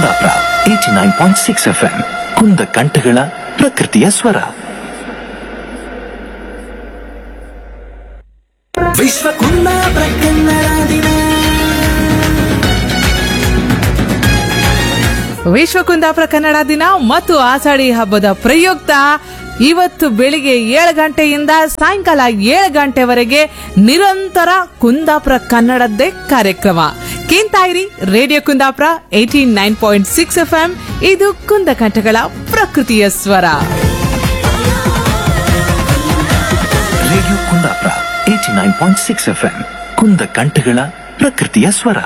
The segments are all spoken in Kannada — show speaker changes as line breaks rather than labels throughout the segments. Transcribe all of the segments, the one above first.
Kundapura eighty nine point six F M ಕುಂದ ಕಂಠಗಳ ಪ್ರಕೃತಿಯ ಸ್ವರ ವಿಶ್ವ ಕುಂದಾಪುರ ಕನ್ನಡ ದಿನ
ವಿಶ್ವ ಕುಂದಾಪುರ ಕನ್ನಡ ದಿನ ಮತ್ತು ಆಷಾಢಿ ಹಬ್ಬದ ಪ್ರಯುಕ್ತ ಇವತ್ತು ಬೆಳಿಗ್ಗೆ ಏಳು ಗಂಟೆಯಿಂದ ಸಾಯಂಕಾಲ ಏಳು ಗಂಟೆವರೆಗೆ ನಿರಂತರ ಕುಂದಾಪುರ ಕನ್ನಡದ್ದೇ ಕಾರ್ಯಕ್ರಮ ಕೇಂತಾಯಿರಿ radio Kundapura eighty nine point six F M ಇದು ಕುಂದಕಂಠಗಳ ಪ್ರಕೃತಿಯ ಸ್ವರ
radio Kundapura eighty nine point six F M ಕುಂದ ಕಂಠಗಳ ಪ್ರಕೃತಿಯ ಸ್ವರ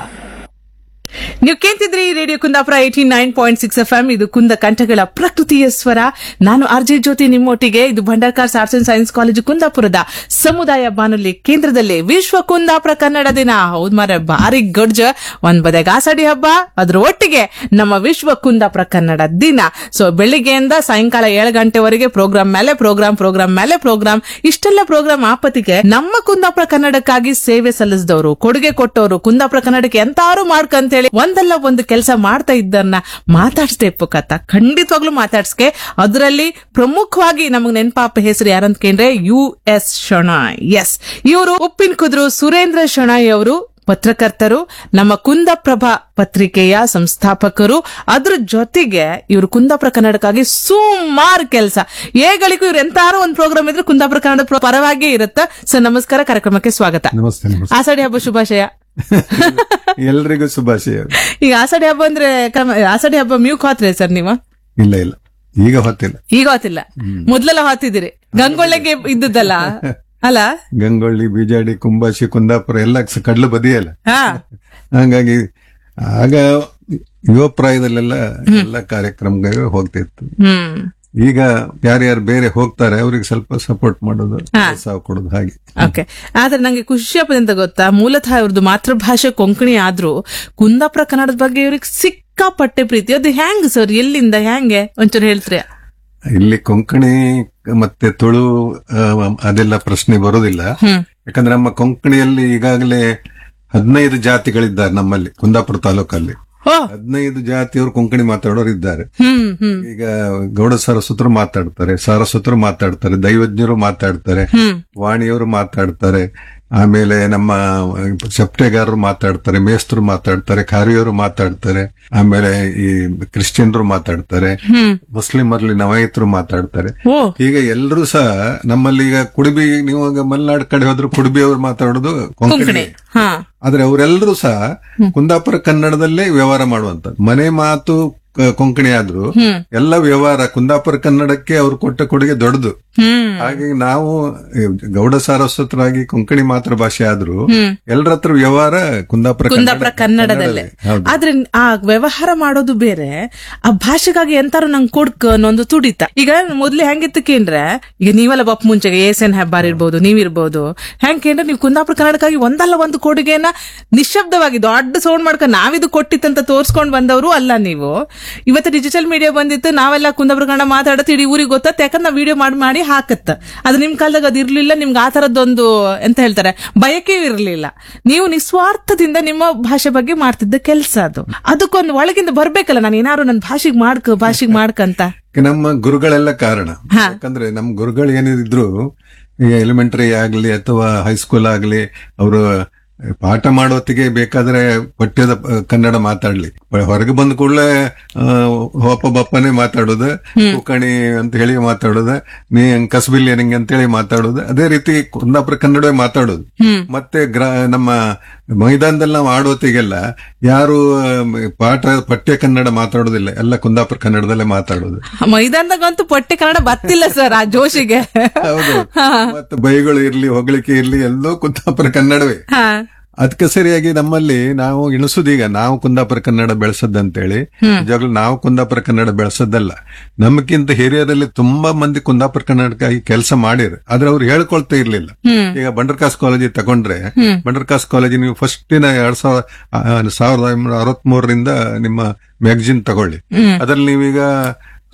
ನೀವು ಕೇಳ್ತಿದ್ರಿ radio Kundapura eighty nine point six F M ಇದು ಕುಂದ ಕಂಠಗಳ ಪ್ರಕೃತಿಯ ಸ್ವರ ನಾನು ಆರ್ಜೆ ಜ್ಯೋತಿ ನಿಮ್ಮೊಟ್ಟಿಗೆ ಇದು Bhandarkars arts and science college ಕುಂದಾಪುರದ ಸಮುದಾಯ ಬಾನುಲಿ ಕೇಂದ್ರದಲ್ಲಿ ವಿಶ್ವ ಕುಂದಾಪುರ ಕನ್ನಡ ದಿನ ಹೌದ್ ಮಾರ ಭಾರಿ ಗಡ್ಜ ಒಂದ್ ಬದೆಗೆ ಆಷಾಢಿ ಹಬ್ಬ ಅದ್ರ ಒಟ್ಟಿಗೆ ನಮ್ಮ ವಿಶ್ವ ಕುಂದಾಪುರ ಕನ್ನಡ ದಿನ ಸೊ ಬೆಳಿಗ್ಗೆಯಿಂದ ಸಾಯಂಕಾಲ ಏಳು ಗಂಟೆವರೆಗೆ ಪ್ರೋಗ್ರಾಮ್ ಮೇಲೆ ಪ್ರೋಗ್ರಾಮ್ ಪ್ರೋಗ್ರಾಮ್ ಮೇಲೆ ಪ್ರೋಗ್ರಾಮ್ ಇಷ್ಟೆಲ್ಲ ಪ್ರೋಗ್ರಾಮ್ ಆಪತ್ತಿಗೆ ನಮ್ಮ ಕುಂದಾಪುರ ಕನ್ನಡಕ್ಕಾಗಿ ಸೇವೆ ಸಲ್ಲಿಸಿದವರು ಕೊಡುಗೆ ಕೊಟ್ಟವರು ಕುಂದಾಪುರ ಕನ್ನಡಕ್ಕೆ ಎಂತಾರು ಮಾಡ್ಕಂತ ಹೇಳಿ ಒಂದಲ್ಲ ಒಂದು ಕೆಲಸ ಮಾಡ್ತಾ ಇದ್ದನ್ನ ಮಾತಾಡ್ಸ್ದೆ ಕತ್ತ ಖಂಡಿತವಾಗ್ಲೂ ಮಾತಾಡ್ಸ್ಕೆ ಅದರಲ್ಲಿ ಪ್ರಮುಖವಾಗಿ ನಮಗ್ ನೆನಪಾಪ ಹೆಸರು ಯಾರಂತ ಕೇಂದ್ರೆ ಯು ಎಸ್ ಶಣಾಯ್ ಎಸ್ ಇವರು ಉಪ್ಪಿನ ಕುದ್ರು ಸುರೇಂದ್ರ ಶಣಾಯ್ ಅವರು ಪತ್ರಕರ್ತರು ನಮ್ಮ ಕುಂದಪ್ರಭಾ ಪತ್ರಿಕೆಯ ಸಂಸ್ಥಾಪಕರು ಅದ್ರ ಜೊತೆಗೆ ಇವರು ಕುಂದಾಪುರ ಕನ್ನಡಕ್ಕಾಗಿ ಸುಮಾರು ಕೆಲಸ ಏಗಳಿಗೂ ಇವ್ರು ಎಂತಾರು ಒಂದು ಪ್ರೋಗ್ರಾಮ್ ಇದ್ರೆ ಕುಂದಾಪುರ ಕನ್ನಡ ಪ್ರ- ಪರವಾಗಿ ಇರುತ್ತೆ ಸರ್ ನಮಸ್ಕಾರ ಕಾರ್ಯಕ್ರಮಕ್ಕೆ ಸ್ವಾಗತ
ನಮಸ್ತೆ ನಮಸ್ತೆ
ಆಷಾಢಿ ಹಬ್ಬ ಶುಭಾಶಯ
ಎಲ್ರಿಗೂ ಶುಭಾಶಯ
ಈಗ ಆಷಾಢಿ ಹಬ್ಬ ಅಂದ್ರೆ ಕಮ- ಆಷಾಢಿ ಹಬ್ಬ ಮ್ಯೂಕ್ ಹೋತ್ರಿ ಸರ್ ನೀವು
ಇಲ್ಲ ಇಲ್ಲ ಈಗ ಹೊತ್ತಿಲ್ಲ
ಈಗ ಹೊತ್ತಿಲ್ಲ ಮೊದ್ಲೆಲ್ಲ ಹೊತ್ತಿದ್ದೀರಿ ಗಂಗೊಳ್ಳೆಗೆ ಇದ್ದದ್ದಲ್ಲ ಅಲ್ಲ
ಗಂಗೊಳ್ಳಿ ಬಿಜಾಡಿ ಕುಂಬಾಶಿ ಕುಂದಾಪುರ ಎಲ್ಲ ಸ- ಕಡ್ಲು ಬದಿಯಲ್ಲ
ಹಾ
ಹಾಗಾಗಿ ಆಗ ಯುವ ಪ್ರಾಯದಲ್ಲೆಲ್ಲ ಎಲ್ಲ ಕಾರ್ಯಕ್ರಮಗಳಿಗೆ ಹೋಗ್ತಿತ್ತು
ಹ್ಮ್
ಈಗ ಯಾರ್ಯಾರು ಬೇರೆ ಹೋಗ್ತಾರೆ ಅವ್ರಿಗೆ ಸ್ವಲ್ಪ ಸಪೋರ್ಟ್ ಮಾಡೋದು ಪ್ರೋತ್ಸಾಹ ಕೊಡೋದು ಹಾಗೆ
ಓಕೆ ಆದ್ರೆ ನಂಗೆ ಖುಷಿ ಅಂತ ಗೊತ್ತಾ ಮೂಲತಃ ಇವ್ರದ್ದು ಮಾತೃಭಾಷೆ ಕೊಂಕಣಿ ಆದ್ರೂ ಕುಂದಾಪುರ ಕನ್ನಡದ ಬಗ್ಗೆ ಇವ್ರಿಗೆ ಸಿಕ್ಕಾಪಟ್ಟೆ ಪ್ರೀತಿ ಅದು ಹ್ಯಾಂಗ್ ಸರ್ ಎಲ್ಲಿಂದ ಹ್ಯಾಂಗೆ ಒಂಚೂರು ಹೇಳ್ತೀರಿ
ಇಲ್ಲಿ ಕೊಂಕಣಿ ಮತ್ತೆ ತುಳು ಆ, ಅದೆಲ್ಲ ಪ್ರಶ್ನೆ ಬರೋದಿಲ್ಲ
ಹ್ಮ್
ಯಾಕಂದ್ರೆ ನಮ್ಮ ಕೊಂಕಣಿಯಲ್ಲಿ ಈಗಾಗಲೇ ಹದಿನೈದು ಜಾತಿಗಳಿದ್ದಾರೆ ನಮ್ಮಲ್ಲಿ ಕುಂದಾಪುರ ತಾಲೂಕಲ್ಲಿ
ಓ
ಹದಿನೈದು ಜಾತಿಯವರು ಕೊಂಕಣಿ ಮಾತಾಡೋರು ಇದ್ದಾರೆ
ಹ್ಮ್ ಹ್ಮ್
ಈಗ ಗೌಡ ಸರಸ್ವತರು ಮಾತಾಡ್ತಾರೆ ಸಾರಸ್ವತರು ಮಾತಾಡ್ತಾರೆ ದೈವಜ್ಞರು ಮಾತಾಡ್ತಾರೆ
ಹ್ಮ್
ವಾಣಿಯವರು ಮಾತಾಡ್ತಾರೆ ಆಮೇಲೆ ನಮ್ಮ ಚಪ್ಟೆಗಾರರು ಮಾತಾಡ್ತಾರೆ ಮೇಸ್ತರು ಮಾತಾಡ್ತಾರೆ ಖಾರಿಯವರು ಮಾತಾಡ್ತಾರೆ ಆಮೇಲೆ ಈ ಕ್ರಿಶ್ಚಿಯನ್ರು ಮಾತಾಡ್ತಾರೆ
ಹ್ಮ್
ಮುಸ್ಲಿಮರ್ಲಿ ನವಾಯಿತರು ಮಾತಾಡ್ತಾರೆ
ಓ
ಹೀಗೆ ಎಲ್ಲರೂ ಸಹ ನಮ್ಮಲ್ಲಿ ಈಗ ಕುಡುಬಿ ನೀವು ಈಗ ಮಲೆನಾಡು ಕಡೆ ಹೋದ್ರೆ ಕುಡುಬಿ ಅವರು ಮಾತಾಡೋದು ಕೊಂಕಣಿ
ಕೊಂಕಣಿ ಹಾ
ಆದ್ರೆ ಅವರೆಲ್ಲರೂ ಸಹ ಕುಂದಾಪುರ ಕನ್ನಡದಲ್ಲೇ ವ್ಯವಹಾರ ಮಾಡುವಂತದ್ದು ಮನೆ ಮಾತು ಕ- ಕೊಂಕಣಿ ಆದ್ರೂ
ಹ್ಮ್
ಎಲ್ಲ ವ್ಯವಹಾರ ಕುಂದಾಪುರ ಕನ್ನಡಕ್ಕೆ ಅವ್ರು ಕೊಟ್ಟ ಕೊಡುಗೆ ದೊಡ್ಡದು
ಹ್ಮ್
ಹಾಗಾಗಿ ನಾವು ಏ, ಗೌಡ ಸಾರಸ್ವತರಾಗಿ ಕೊಂಕಣಿ ಮಾತೃ ಭಾಷೆ ಆದ್ರೂ
ಹ್ಮ್
ಎಲ್ಲರ ಹತ್ರ ವ್ಯವಹಾರ ಕುಂದಾಪುರ
ಕುಂದಾಪುರ ಕನ್ನಡದಲ್ಲೇ
ಹೌದು
ಆದ್ರೆ ಆ ವ್ಯವಹಾರ ಮಾಡೋದು ಬೇರೆ ಆ ಭಾಷೆಗಾಗಿ ಎಂತಾರು ನಂಗೆ ಕೊಡ್ಕ ಅನ್ನೊಂದು ತುಡಿತ ಈಗ ಮೊದ್ಲು ಹೆಂಗಿತ್ತು ಕೇಂದ್ರೆ ಈಗ ನೀವೆಲ್ಲ ಬಪ್ ಮುಂಚೆಗೆ ಎಸ್ ಎನ್ ಹೆಬ್ಬಾರ್ ಇರ್ಬೋದು ನೀವಿರ್ಬೋದು ಹೆಂಗ್ ಕೇಂದ್ರೆ ನೀವು ಕುಂದಾಪುರ ಕನ್ನಡಕ್ಕಾಗಿ ಒಂದಲ್ಲ ಒಂದು ಕೊಡುಗೆನ ನಿಶಬ್ದವಾಗಿ ದೊಡ್ಡ ಸೌಂಡ್ ಮಾಡ್ಕೊಂಡು ನಾವಿದು ಕೊಟ್ಟಿತ್ತಂತ ತೋರ್ಸ್ಕೊಂಡ್ ಬಂದವರು ಅಲ್ಲ ನೀವು ಇವತ್ತು ಡಿಜಿಟಲ್ ಮೀಡಿಯಾ ಬಂದಿತ್ತು ನಾವೆಲ್ಲ ಕುಂದಾಪುರ ಕನ್ನಡ ಮಾತಾಡತ್ತೆ ಇಡೀ ಊರಿಗೆ ಗೊತ್ತತ್ತೆ ಯಾಕಂದ್ರೆ ನಾವು ವಿಡಿಯೋ ಮಾಡಿ ಮಾಡಿ ಹಾಕತ್ತ ಅದು ನಿಮ್ ಕಾಲದಾಗ ಅದು ಇರ್ಲಿಲ್ಲ ನಿಮ್ಗೆ ಆ ತರದ್ದೊಂದು ಎಂತ ಹೇಳ್ತಾರೆ ಬಯಕೆ ಇರ್ಲಿಲ್ಲ ನೀವು ನಿಸ್ವಾರ್ಥದಿಂದ ನಿಮ್ಮ ಭಾಷೆ ಬಗ್ಗೆ ಮಾಡ್ತಿದ್ದ ಕೆಲಸ ಅದು ಅದಕ್ಕೊಂದು ಒಳಗಿಂದ ಬರ್ಬೇಕಲ್ಲ ನಾನು ಏನಾದ್ರು ನನ್ನ ಭಾಷೆಗೆ ಮಾಡ್ಕ ಭಾಷೆಗೆ ಮಾಡ್ಕಂತ
ನಮ್ಮ ಗುರುಗಳೆಲ್ಲ ಕಾರಣ ಯಾಕಂದ್ರೆ ನಮ್ಮ ಗುರುಗಳು ಏನಿದ್ರು ಈಗ ಎಲಿಮೆಂಟರಿ ಆಗ್ಲಿ ಅಥವಾ ಹೈಸ್ಕೂಲ್ ಆಗ್ಲಿ ಅವರು ಪಾಠ ಮಾಡೋತ್ತಿಗೆ ಬೇಕಾದ್ರೆ ಪಠ್ಯದ ಆ, ಕನ್ನಡ ಮಾತಾಡ್ಲಿ ಹೊರಗೆ ಬಂದ ಕೂಡಲೇ ಹೋಪ ಬಪ್ಪನೆ ಮಾತಾಡೋದು ಕುಕಣಿ ಅಂತ ಹೇಳಿ ಮಾತಾಡೋದು ನೀ ಕಸಬಿಲ್ಲಿ ನಿಂಗೆ ಅಂತ ಹೇಳಿ ಮಾತಾಡೋದು ಅದೇ ರೀತಿ ಕುಂದಾಪುರ ಕನ್ನಡವೇ ಮಾತಾಡೋದು
ಹ್ಮ್
ಮತ್ತೆ ಗ್ರಾ ನಮ್ಮ ಮೈದಾನದಲ್ಲಿ ನಾವು ಆಡೋತಿಗೆಲ್ಲ ಯಾರು ಆಮ್, ಪಾಠ ಪಠ್ಯ ಕನ್ನಡ ಮಾತಾಡೋದಿಲ್ಲ ಎಲ್ಲ ಕುಂದಾಪುರ ಕನ್ನಡದಲ್ಲೇ ಮಾತಾಡೋದು
ಮೈದಾನದಾಗಂತೂ ಪಟ್ಟೆ ಕನ್ನಡ ಬತ್ತಿಲ್ಲ ಸರ್ ಆ ಜೋಶಿಗೆ
ಹೌದು ಮತ್ತೆ ಬೈಗಳು ಇರ್ಲಿ ಹೊಗಳಿಕೆ ಇರ್ಲಿ ಎಲ್ಲೋ ಕುಂದಾಪುರ ಕನ್ನಡವೇ
ಹಾ
ಅದಕ್ಕೆ ಸರಿಯಾಗಿ ನಮ್ಮಲ್ಲಿ ನಾವು ಇಳಿಸುದೀಗ ನಾವು ಕುಂದಾಪುರ ಕನ್ನಡ ಬೆಳೆಸದಂತೇಳಿ ನಿಜವಾಗ್ಲೂ ನಾವು ಕುಂದಾಪುರ ಕನ್ನಡ ಬೆಳೆಸದ್ದಲ್ಲ ನಮಗಿಂತ ಹಿರಿಯರಲ್ಲಿ ತುಂಬಾ ಮಂದಿ ಕುಂದಾಪುರ ಕನ್ನಡಕ್ಕಾಗಿ ಕೆಲಸ ಮಾಡಿರ್ ಆದ್ರೆ ಅವ್ರು ಹೇಳ್ಕೊಳ್ತಾ ಇರ್ಲಿಲ್ಲ
ಹ್ಮ್
ಈಗ ಬಂಡರ್ಕಾಸ್ ಕಾಲೇಜಿಗೆ ತಗೊಂಡ್ರೆ ಬಂಡರ್ಕಾಸ್ ಕಾಲೇಜ್ ನೀವು ಫಸ್ಟಿನ ಎರಡ್ ಸಾವಿರ ಆ, ಸಾವಿರದ ಒಂಬೈನೂರ ಅರವತ್ಮೂರರಿಂದ ನಿಮ್ಮ ಮ್ಯಾಗಜಿನ್ ತಗೊಳ್ಳಿ
ಹ್ಮ್
ಅದ್ರಲ್ಲಿ ನೀವೀಗ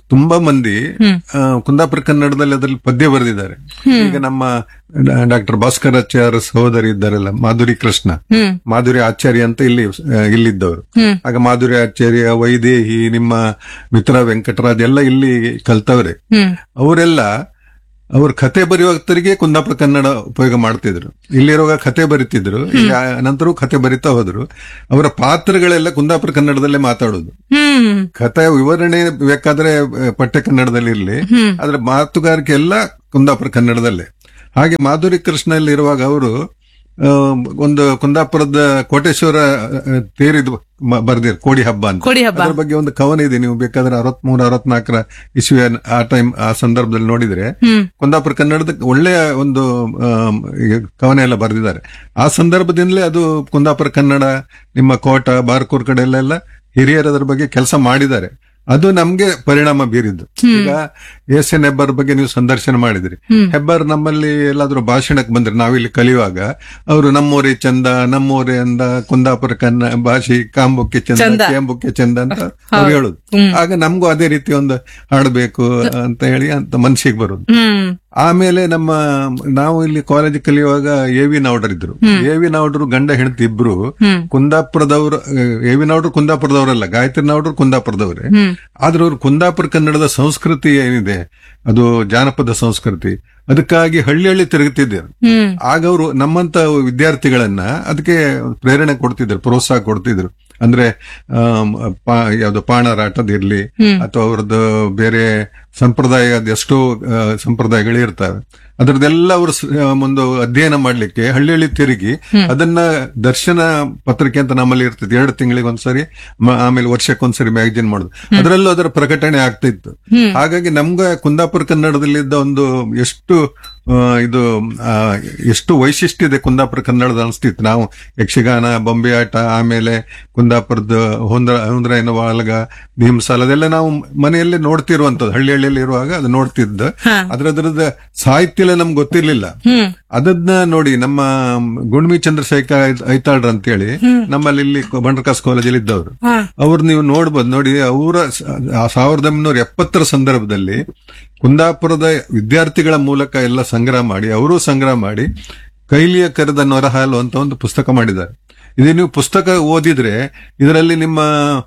ತುಂಬಾ ಮಂದಿ ಆ, ಕುಂದಾಪುರ ಕನ್ನಡದಲ್ಲಿ ಅದರಲ್ಲಿ ಪದ್ಯ ಬರೆದಿದ್ದಾರೆ ಈಗ ನಮ್ಮ ಡಾಕ್ಟರ್ ಭಾಸ್ಕರಾಚಾರ್ಯ ಸಹೋದರಿ ಇದ್ದಾರಲ್ಲ ಮಾಧುರಿ ಕೃಷ್ಣ ಮಾಧುರಿ ಆಚಾರ್ಯ ಅಂತ ಇಲ್ಲಿ ಆ, ಇಲ್ಲಿದ್ದವರು ಆಗ ಮಾಧುರಿ ಆಚಾರ್ಯ ವೈದೇಹಿ ನಿಮ್ಮ ಮಿತ್ರ ವೆಂಕಟರಾಜ್ ಎಲ್ಲ ಇಲ್ಲಿ ಕಲ್ತವ್ರೆ ಅವರೆಲ್ಲ ಅವ್ರ ಕತೆ ಬರೆಯುವತ್ತರಿಗೆ ಕುಂದಾಪುರ ಕನ್ನಡ ಉಪಯೋಗ ಮಾಡ್ತಿದ್ರು ಇಲ್ಲಿರುವಾಗ ಕತೆ ಬರಿತಿದ್ರು ಈಗ ನಂತರ ಕತೆ ಬರಿತಾ ಹೋದ್ರು ಅವರ ಪಾತ್ರಗಳೆಲ್ಲ ಕುಂದಾಪುರ ಕನ್ನಡದಲ್ಲೇ ಮಾತಾಡೋದು
ಹ್ಮ್
ಕಥೆ ವಿವರಣೆ ಬೇಕಾದ್ರೆ ಆ, ಪಠ್ಯ ಕನ್ನಡದಲ್ಲಿ ಇರಲಿ ಆದ್ರೆ ಮಾತುಗಾರಿಕೆ ಎಲ್ಲ ಕುಂದಾಪುರ ಕನ್ನಡದಲ್ಲೇ ಹಾಗೆ ಮಾಧುರಿ ಕೃಷ್ಣ ಇರುವಾಗ ಅವರು ಆ, ಒಂದು ಕುಂದಾಪುರದ ಕೋಟೇಶ್ವರ ಆ, ತೇರಿದು ಬರ್ದಿರ್ ಕೋಡಿ ಹಬ್ಬ ಅಂತ
ಕೋಡಿ ಹಬ್ಬ.
ಅದ್ರ ಬಗ್ಗೆ ಒಂದು ಕವನ ಇದೆ ನೀವು ಬೇಕಾದ್ರೆ ಅರವತ್ಮೂರು ಅರವತ್ನಾಲ್ಕರ ಇಸ್ವಿ ಆ ಟೈಮ್ ಆ ಸಂದರ್ಭದಲ್ಲಿ ನೋಡಿದ್ರೆ ಕುಂದಾಪುರ ಕನ್ನಡದ ಒಳ್ಳೆಯ ಒಂದು ಆಮ್, ಈ ಕವನ ಎಲ್ಲ ಬರೆದಿದ್ದಾರೆ ಆ ಸಂದರ್ಭದಿಂದಲೇ ಅದು ಕುಂದಾಪುರ ಕನ್ನಡ ನಿಮ್ಮ ಕೋಟ ಬಾರ್ಕೂರ್ ಕಡೆ ಎಲ್ಲ ಎಲ್ಲ ಹಿರಿಯರು ಅದ್ರ ಬಗ್ಗೆ ಕೆಲಸ ಮಾಡಿದ್ದಾರೆ ಅದು ನಮ್ಗೆ ಪರಿಣಾಮ ಬೀರಿದ್ದು ಈಗ ಎಸ್ ಎನ್ ಹೆಬ್ಬಾರ್ ಬಗ್ಗೆ ನೀವು ಸಂದರ್ಶನ ಮಾಡಿದ್ರಿ ಹೆಬ್ಬಾರ್ ನಮ್ಮಲ್ಲಿ ಎಲ್ಲಾದ್ರೂ ಭಾಷಣಕ್ಕೆ ಬಂದ್ರೆ ನಾವಿಲ್ಲಿ ಕಲಿಯುವಾಗ ಅವರು ನಮ್ಮೂರೇ ಚಂದ ನಮ್ಮೂರೇ ಅಂದ ಕುಂದಾಪುರ ಕನ್ನ ಭಾಷೆ ಕಾಂಬುಕ್ಕೆ ಚಂದ
ಚಂದ.
ಕೇಂಬುಕ್ಕೆ ಚಂದ ಅಂತ ಅವ್ರು ಹೇಳುದು ಆಗ ನಮಗೂ ಅದೇ ರೀತಿ ಒಂದು ಹಾಡ್ಬೇಕು ಅಂತ ಹೇಳಿ ಅಂತ ಮನ್ಸಿಗೆ ಬರುದು
ಹ್ಮ್
ಆಮೇಲೆ ನಮ್ಮ ನಾವು ಇಲ್ಲಿ ಕಾಲೇಜ್ ಕಲಿಯುವಾಗ ಎ ವಿ ನಾವ್ಡರ್ ಇದ್ರು ಎ ವಿ ನಾವ್ಡರು ಗಂಡ ಹೆಂಡತಿ ಇಬ್ರು ಕುಂದಾಪುರದವರು ಎ ವಿ ನಾವ್ಡರು ಕುಂದಾಪುರದವರಲ್ಲ ಗಾಯತ್ರಿ ನಾವ್ಡರು ಕುಂದಾಪುರದವ್ರೆ ಆದ್ರೆ ಅವ್ರು ಕುಂದಾಪುರ ಕನ್ನಡದ ಸಂಸ್ಕೃತಿ ಏನಿದೆ ಅದು ಜಾನಪದ ಸಂಸ್ಕೃತಿ ಅದಕ್ಕಾಗಿ ಹಳ್ಳಿ ಹಳ್ಳಿ ತಿರುಗುತ್ತಿದ್ದರು
ಹ್ಮ್
ಆಗ ಅವರು ನಮ್ಮಂತ ವಿದ್ಯಾರ್ಥಿಗಳನ್ನ ಅದಕ್ಕೆ ಪ್ರೇರಣೆ ಕೊಡ್ತಿದ್ರು ಪ್ರೋತ್ಸಾಹ ಕೊಡ್ತಿದ್ರು ಅಂದ್ರೆ ಆಮ್, ಪಾ- ಯಾವ್ದು ಪಾಣರಾಟದಿರ್ಲಿ ಅಥವಾ ಅವ್ರದ್ದು ಬೇರೆ ಸಂಪ್ರದಾಯದ ಎಷ್ಟೋ ಆ, ಸಂಪ್ರದಾಯಗಳು ಇರ್ತವೆ ಅದ್ರದ್ದೆಲ್ಲ ಅವರು ಸ- ಆ, ಒಂದು ಅಧ್ಯಯನ ಮಾಡ್ಲಿಕ್ಕೆ ಹಳ್ಳಿ ಹಳ್ಳಿ ತಿರುಗಿ ಅದನ್ನ ದರ್ಶನ ಪತ್ರಿಕೆ ಅಂತ ನಮ್ಮಲ್ಲಿ ಇರ್ತದೆ ಎರಡು ತಿಂಗಳಿಗೆ ಒಂದ್ಸರಿ ಮ- ಆಮೇಲೆ ವರ್ಷಕ್ಕೊಂದ್ಸರಿ ಮ್ಯಾಗಜಿನ್ ಮಾಡುದು ಅದರಲ್ಲೂ ಅದರ ಪ್ರಕಟಣೆ ಆಗ್ತಿತ್ತು ಹಾಗಾಗಿ ನಮ್ಗೆ ಕುಂದಾಪುರ ಕನ್ನಡದಲ್ಲಿದ್ದ ಒಂದು ಎಷ್ಟು ಆ, ಇದು ಆ, ಎಷ್ಟು ವೈಶಿಷ್ಟ್ಯ ಇದೆ ಕುಂದಾಪುರ ಕನ್ನಡದ ಅನಿಸ್ತಿತ್ತು ನಾವು ಯಕ್ಷಗಾನ ಬೊಂಬೆ ಆಟ ಆಮೇಲೆ ಕುಂದಾಪುರದ ಹೊಂದ್ರ ಹೊಂದ್ರಾಯನ ವಾಲ್ಗ ಭೀಮಸಾಲ ಅದೆಲ್ಲ ನಾವು ಮನೆಯಲ್ಲೇ ನೋಡ್ತಿರುವಂತದ್ದು ಹಳ್ಳಿ ಹಳ್ಳಿಯಲ್ಲಿ ಇರುವಾಗ ಅದು ನೋಡ್ತಿದ್ದ ಅದ್ರದ್ರದ ಸಾಹಿತ್ಯ ಎಲ್ಲ ನಮ್ಗೆ ಗೊತ್ತಿರ್ಲಿಲ್ಲ ಅದನ್ನ ನೋಡಿ ನಮ್ಮ ಗುಣ್ಮಿ ಚಂದ್ರಶೇಖರ್ ಐ- ಐತಾಳ್ರ ಅಂತೇಳಿ ನಮ್ಮಲ್ಲಿ ಇಲ್ಲಿ ಬಂಡ್ರಕಾಸ್ ಕಾಲೇಜಲ್ಲಿ ಇದ್ದವರು ಅವ್ರು ನೀವು ನೋಡ್ಬೋದು ನೋಡಿ ಅವರ ಸಾವಿರದ ಒಂಬೈನೂರ ಎಪ್ಪತ್ತರ ಸಂದರ್ಭದಲ್ಲಿ ಕುಂದಾಪುರದ ವಿದ್ಯಾರ್ಥಿಗಳ ಮೂಲಕ ಎಲ್ಲ ಸಂಗ್ರಹ ಮಾಡಿ ಅವರು ಸಂಗ್ರಹ ಮಾಡಿ ಕೈಲಿಯ ಕರೆದ ನೊರಹಾಲು ಅಂತ ಒಂದು ಪುಸ್ತಕ ಮಾಡಿದ್ದಾರೆ ಇದು ನೀವು ಪುಸ್ತಕ ಓದಿದ್ರೆ ಇದರಲ್ಲಿ ನಿಮ್ಮ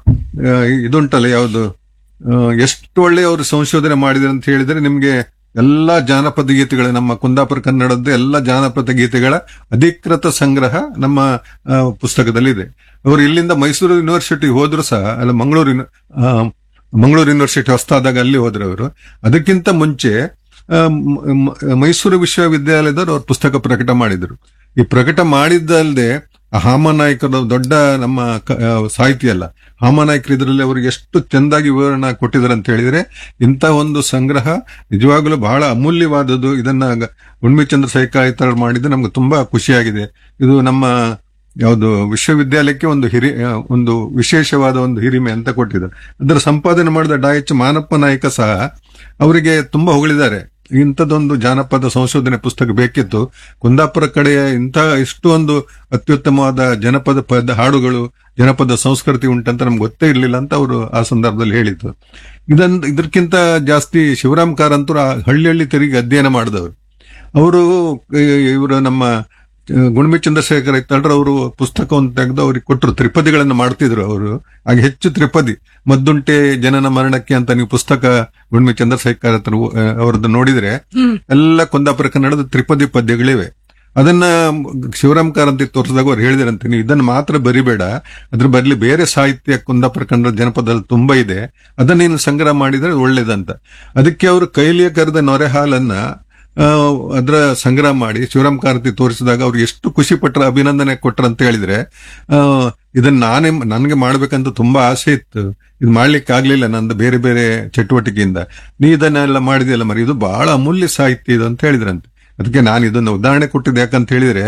ಆ, ಇದುಂಟಲ್ಲ ಯಾವುದು ಆ, ಎಷ್ಟು ಒಳ್ಳೆ ಅವರು ಸಂಶೋಧನೆ ಮಾಡಿದ್ದಾರೆ ಅಂತ ಹೇಳಿದ್ರೆ ನಿಮ್ಗೆ ಎಲ್ಲಾ ಜಾನಪದ ಗೀತೆಗಳು ನಮ್ಮ ಕುಂದಾಪುರ ಕನ್ನಡದ ಎಲ್ಲ ಜಾನಪದ ಗೀತೆಗಳ ಅಧಿಕೃತ ಸಂಗ್ರಹ ನಮ್ಮ ಆ, ಪುಸ್ತಕದಲ್ಲಿದೆ ಅವರು ಇಲ್ಲಿಂದ ಮೈಸೂರು ಯೂನಿವರ್ಸಿಟಿ ಹೋದ್ರು ಸಹ ಅಲ್ಲ ಮಂಗಳೂರು ಯೂನಿ- ಆ, ಮಂಗಳೂರು ಯೂನಿವರ್ಸಿಟಿ ಹೊಸದಾದಾಗ ಅಲ್ಲಿ ಹೋದ್ರು ಅವರು ಅದಕ್ಕಿಂತ ಮುಂಚೆ ಆ, ಮ- ಮ- ಮೈಸೂರು ವಿಶ್ವವಿದ್ಯಾಲಯದವರು ಅವ್ರ ಪುಸ್ತಕ ಪ್ರಕಟ ಮಾಡಿದ್ರು ಈ ಪ್ರಕಟ ಮಾಡಿದ್ದಲ್ಲದೆ ಹಾಮನಾಯಕರು ದೊಡ್ಡ ನಮ್ಮ ಕ- ಆ, ಸಾಹಿತಿ ಅಲ್ಲ ಹಾಮನಾಯಕರು ಇದರಲ್ಲಿ ಅವರಿಗೆ ಎಷ್ಟು ಚೆಂದಾಗಿ ವಿವರಣ ಕೊಟ್ಟಿದ್ದಾರೆ ಅಂತ ಹೇಳಿದ್ರೆ ಇಂಥ ಒಂದು ಸಂಗ್ರಹ ನಿಜವಾಗಲೂ ಬಹಳ ಅಮೂಲ್ಯವಾದದ್ದು ಇದನ್ನ ಗ- ಉಣ್ಮಿ ಚಂದ್ರಶೇಖರ್ ಮಾಡಿದ್ದು ನಮ್ಗೆ ತುಂಬಾ ಖುಷಿಯಾಗಿದೆ ಇದು ನಮ್ಮ ಯಾವುದು ವಿಶ್ವವಿದ್ಯಾಲಯಕ್ಕೆ ಒಂದು ಹಿರಿ ಆ, ಒಂದು ವಿಶೇಷವಾದ ಒಂದು ಹಿರಿಮೆ ಅಂತ ಕೊಟ್ಟಿದ್ದಾರೆ ಅದರ ಸಂಪಾದನೆ ಮಾಡಿದ ಡಾ ಎಚ್ ಮಾನಪ್ಪ ನಾಯಕ ಸಹ ಅವರಿಗೆ ತುಂಬಾ ಹೊಗಳಿದ್ದಾರೆ ಇಂಥದ್ದೊಂದು ಜಾನಪದ ಸಂಶೋಧನೆ ಪುಸ್ತಕ ಬೇಕಿತ್ತು ಕುಂದಾಪುರ ಕಡೆಯ ಇಂಥ ಇಷ್ಟು ಒಂದು ಅತ್ಯುತ್ತಮವಾದ ಜನಪದ ಪದ ಹಾಡುಗಳು ಜನಪದ ಸಂಸ್ಕೃತಿ ಉಂಟಂತ ನಮ್ಗೆ ಗೊತ್ತೇ ಇರಲಿಲ್ಲ ಅಂತ ಅವರು ಆ ಸಂದರ್ಭದಲ್ಲಿ ಹೇಳಿತ್ತು ಇದನ್ ಇದಕ್ಕಿಂತ ಜಾಸ್ತಿ ಶಿವರಾಮ್ ಕಾರಂತರು ಆ ಹಳ್ಳಿ ಹಳ್ಳಿ ತಿರುಗಿ ಅಧ್ಯಯನ ಮಾಡಿದವರು ಅವರು ಇವರು ನಮ್ಮ ಆ, ಗುಣ್ಮಿ ಚಂದ್ರಶೇಖರ್ ಐತಾಳ್ರ ಅವರು ಪುಸ್ತಕವನ್ನು ತೆಗೆದು ಅವ್ರಿಗೆ ಕೊಟ್ಟರು ತ್ರಿಪದಿಗಳನ್ನು ಮಾಡ್ತಿದ್ರು ಅವರು ಆಗ ಹೆಚ್ಚು ತ್ರಿಪದಿ ಮದ್ದುಂಟೆ ಜನನ ಮರಣಕ್ಕೆ ಅಂತ ನೀವು ಪುಸ್ತಕ ಗುಣ್ಮಿ ಚಂದ್ರಶೇಖರ್ ಹತ್ರ ಆ, ಅವರದ್ದು ನೋಡಿದ್ರೆ ಎಲ್ಲ ಕುಂದಾಪುರ ಕನ್ನಡದ ತ್ರಿಪದಿ ಪದ್ಯಗಳಿವೆ ಅದನ್ನ ಶಿವರಾಮ್ ಕಾರಂತಿ ತೋರಿಸಿದಾಗ ಅವ್ರು ಹೇಳಿದ್ರಂತೆ ನೀವು ಇದನ್ನ ಮಾತ್ರ ಬರಿಬೇಡ ಅದ್ರ ಬದಲಿ ಬೇರೆ ಸಾಹಿತ್ಯ ಕುಂದಾಪುರ ಕನ್ನಡ ಜನಪದದಲ್ಲಿ ತುಂಬಾ ಇದೆ ಅದನ್ನ ನೀನು ಸಂಗ್ರಹ ಮಾಡಿದ್ರೆ ಒಳ್ಳೇದಂತ ಅದಕ್ಕೆ ಅವರು ಕೈಲಿಯ ಕರೆದ ನೊರೆ ಹಾಲನ್ನ ಆ, ಅದರ ಸಂಗ್ರಹ ಮಾಡಿ ಶಿವರಾಮ್ ಕಾರಂತಿ ತೋರಿಸಿದಾಗ ಅವ್ರು ಎಷ್ಟು ಖುಷಿ ಪಟ್ರ ಅಭಿನಂದನೆ ಕೊಟ್ರ ಅಂತ ಹೇಳಿದ್ರೆ ಆ, ಇದನ್ನ ನಾನೇ ನನಗೆ ಮಾಡ್ಬೇಕಂತ ತುಂಬಾ ಆಸೆ ಇತ್ತು ಇದು ಮಾಡ್ಲಿಕ್ಕೆ ಆಗ್ಲಿಲ್ಲ ನಂದು ಬೇರೆ ಬೇರೆ ಚಟುವಟಿಕೆಯಿಂದ ನೀ ಇದನ್ನೆಲ್ಲ ಮಾಡಿದೆಯಲ್ಲ ಮರಿ ಇದು ಬಹಳ ಅಮೂಲ್ಯ ಸಾಹಿತ್ಯ ಇದು ಅಂತ ಹೇಳಿದ್ರಂತೆ ಅದಕ್ಕೆ ನಾನು ಇದನ್ನ ಉದಾಹರಣೆ ಕೊಟ್ಟಿದ್ದೆ ಯಾಕಂತ ಹೇಳಿದ್ರೆ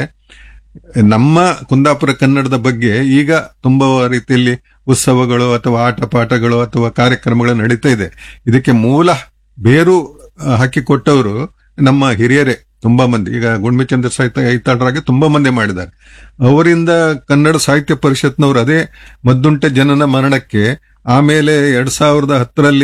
ನಮ್ಮ ಕುಂದಾಪುರ ಕನ್ನಡದ ಬಗ್ಗೆ ಈಗ ತುಂಬಾ ರೀತಿಯಲ್ಲಿ ಉತ್ಸವಗಳು ಅಥವಾ ಆಟ ಪಾಠಗಳು ಅಥವಾ ಕಾರ್ಯಕ್ರಮಗಳು ನಡೀತಾ ಇದೆ ಇದಕ್ಕೆ ಮೂಲ ಬೇರು ಆ, ಹಾಕಿಕೊಟ್ಟವರು ನಮ್ಮ ಹಿರಿಯರೇ ತುಂಬಾ ಮಂದಿ ಈಗ ಗುಣ್ಮಿ ಚಂದ್ರ ಸಾಹಿತ್ಯ ಐತಾಳರಾಗೆ ತುಂಬಾ ಮಂದಿ ಮಾಡಿದ್ದಾರೆ ಅವರಿಂದ ಕನ್ನಡ ಸಾಹಿತ್ಯ ಪರಿಷತ್ನವರು ಅದೇ ಮದ್ದುಂಟೆ ಜನನ ಮರಣಕ್ಕೆ ಆಮೇಲೆ ಎರಡ್ ಸಾವಿರದ ಹತ್ತರಲ್ಲಿ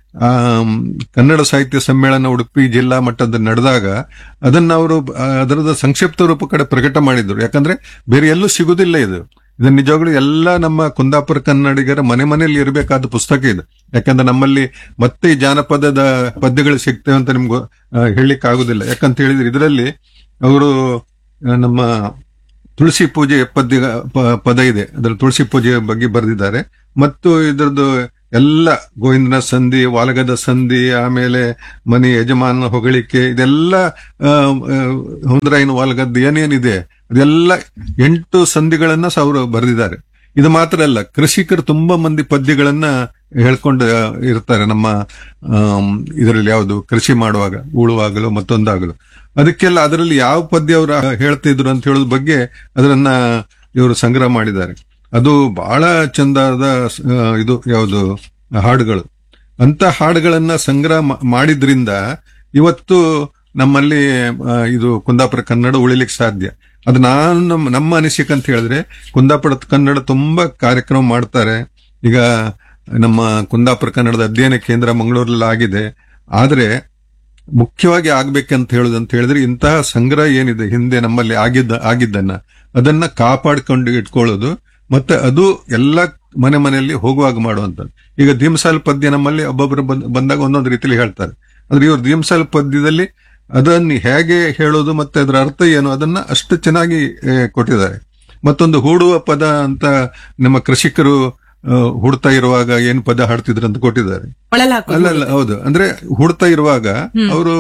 ಆಮ್, ಕನ್ನಡ ಸಾಹಿತ್ಯ ಸಮ್ಮೇಳನ ಉಡುಪಿ ಜಿಲ್ಲಾ ಮಟ್ಟದ ನಡೆದಾಗ ಅದನ್ನ ಅವರು ಆ, ಅದರದ ಸಂಕ್ಷಿಪ್ತ ರೂಪ ಕಡೆ ಪ್ರಕಟ ಮಾಡಿದ್ರು ಯಾಕಂದ್ರೆ ಬೇರೆ ಎಲ್ಲೂ ಸಿಗುದಿಲ್ಲ ಇದು ಇದು ನಿಜವಾಗ್ಲೂ ಎಲ್ಲ ನಮ್ಮ ಕುಂದಾಪುರ ಕನ್ನಡಿಗರ ಮನೆ ಮನೆಯಲ್ಲಿ ಇರಬೇಕಾದ ಪುಸ್ತಕ ಇದು ಯಾಕಂದ್ರೆ ನಮ್ಮಲ್ಲಿ ಮತ್ತೆ ಈ ಜಾನಪದದ ಪದ್ಯಗಳು ಸಿಗ್ತೇವೆ ಅಂತ ನಿಮ್ಗೆ ಹೇಳಲಿಕ್ಕೆ ಆಗುದಿಲ್ಲ ಯಾಕಂತ ಹೇಳಿದ್ರೆ ಇದರಲ್ಲಿ ಅವರು ಆ, ನಮ್ಮ ತುಳಸಿ ಪೂಜೆ ಪದ್ಯ ಪ- ಪದ ಇದೆ ಅದರ ತುಳಸಿ ಪೂಜೆಯ ಬಗ್ಗೆ ಬರೆದಿದ್ದಾರೆ ಮತ್ತು ಇದರದ್ದು ಎಲ್ಲ ಗೋವಿಂದನ ಸಂಧಿ ವಾಲಗದ ಸಂಧಿ ಆಮೇಲೆ ಮನೆ ಯಜಮಾನ ಹೊಗಳಿಕೆ ಇದೆಲ್ಲ ಆ, ಆ, ಹುಂದ್ರಾಯಿನ ವಾಲಗದ್ದು ಏನೇನಿದೆ ಅದೆಲ್ಲ ಎಂಟು ಸಂಧಿಗಳನ್ನ ಸಹ ಅವರು ಬರೆದಿದ್ದಾರೆ ಇದು ಮಾತ್ರ ಅಲ್ಲ ಕೃಷಿಕರು ತುಂಬಾ ಮಂದಿ ಪದ್ಯಗಳನ್ನ ಹೇಳ್ಕೊಂಡು ಇರ್ತಾರೆ ನಮ್ಮ ಆಮ್, ಇದರಲ್ಲಿ ಯಾವುದು ಕೃಷಿ ಮಾಡುವಾಗ ಉಳುವಾಗಲು ಮತ್ತೊಂದಾಗಲು ಅದಕ್ಕೆಲ್ಲ ಅದರಲ್ಲಿ ಯಾವ ಪದ್ಯ ಅವರು ಹೇಳ್ತಿದ್ರು ಅಂತ ಹೇಳೋದ್ ಬಗ್ಗೆ ಅದನ್ನ ಇವರು ಸಂಗ್ರಹ ಮಾಡಿದ್ದಾರೆ ಅದು ಬಹಳ ಚಂದದ ಆ, ಇದು ಯಾವುದು ಹಾಡುಗಳು ಅಂತ ಹಾಡುಗಳನ್ನ ಸಂಗ್ರಹ ಮಾ- ಮಾಡಿದ್ರಿಂದ ಇವತ್ತು ನಮ್ಮಲ್ಲಿ ಆ, ಇದು ಕುಂದಾಪುರ ಕನ್ನಡ ಉಳಿಲಿಕ್ಕೆ ಸಾಧ್ಯ ಅದು ನಾನು ನಮ್ಮ- ನಮ್ಮ ಅನಿಸಿಕೆ ಅಂತ ಹೇಳಿದ್ರೆ ಕುಂದಾಪುರ ಕನ್ನಡ ತುಂಬಾ ಕಾರ್ಯಕ್ರಮ ಮಾಡ್ತಾರೆ ಈಗ ನಮ್ಮ ಕುಂದಾಪುರ ಕನ್ನಡದ ಅಧ್ಯಯನ ಕೇಂದ್ರ ಮಂಗಳೂರಲ್ಲಿ ಆಗಿದೆ ಆದ್ರೆ ಮುಖ್ಯವಾಗಿ ಆಗ್ಬೇಕಂತ ಹೇಳುದಂತ ಹೇಳಿದ್ರೆ ಇಂತಹ ಸಂಗ್ರಹ ಏನಿದೆ ಹಿಂದೆ ನಮ್ಮಲ್ಲಿ ಆಗಿದ್ದ ಆಗಿದ್ದನ್ನ ಅದನ್ನ ಕಾಪಾಡ್ಕೊಂಡು ಇಟ್ಕೊಳ್ಳೋದು ಮತ್ತೆ ಅದು ಎಲ್ಲ ಮನೆ ಮನೆಯಲ್ಲಿ ಹೋಗುವಾಗ ಮಾಡುವಂಥದ್ದು ಈಗ ದೀಮಸಾಲ್ ಪದ್ಯ ನಮ್ಮಲ್ಲಿ ಒಬ್ಬೊಬ್ಬರು ಬಂದ್- ಬಂದಾಗ ಒಂದೊಂದು ರೀತಿಯಲ್ಲಿ ಹೇಳ್ತಾರೆ ಆದ್ರೆ ಇವರು ದೀಮಸಾಲ್ ಪದ್ಯದಲ್ಲಿ ಅದನ್ನು ಹೇಗೆ ಹೇಳೋದು ಮತ್ತೆ ಅದರ ಅರ್ಥ ಏನು ಅದನ್ನ ಅಷ್ಟು ಚೆನ್ನಾಗಿ ಆ, ಕೊಟ್ಟಿದ್ದಾರೆ ಮತ್ತೊಂದು ಹೂಡುವ ಪದ ಅಂತ ನಮ್ಮ ಕೃಷಿಕರು ಆ, ಹುಡ್ತಾ ಇರುವಾಗ ಏನ್ ಪದ ಹಾಡ್ತಿದ್ರು ಅಂತ ಕೊಟ್ಟಿದ್ದಾರೆ
ಒಳಲ್ ಹಾಕೋದು.
ಅಲ್ಲ ಅಲ್ಲ ಹೌದು ಅಂದ್ರೆ ಹುಡ್ತಾ ಇರುವಾಗ ಅವರು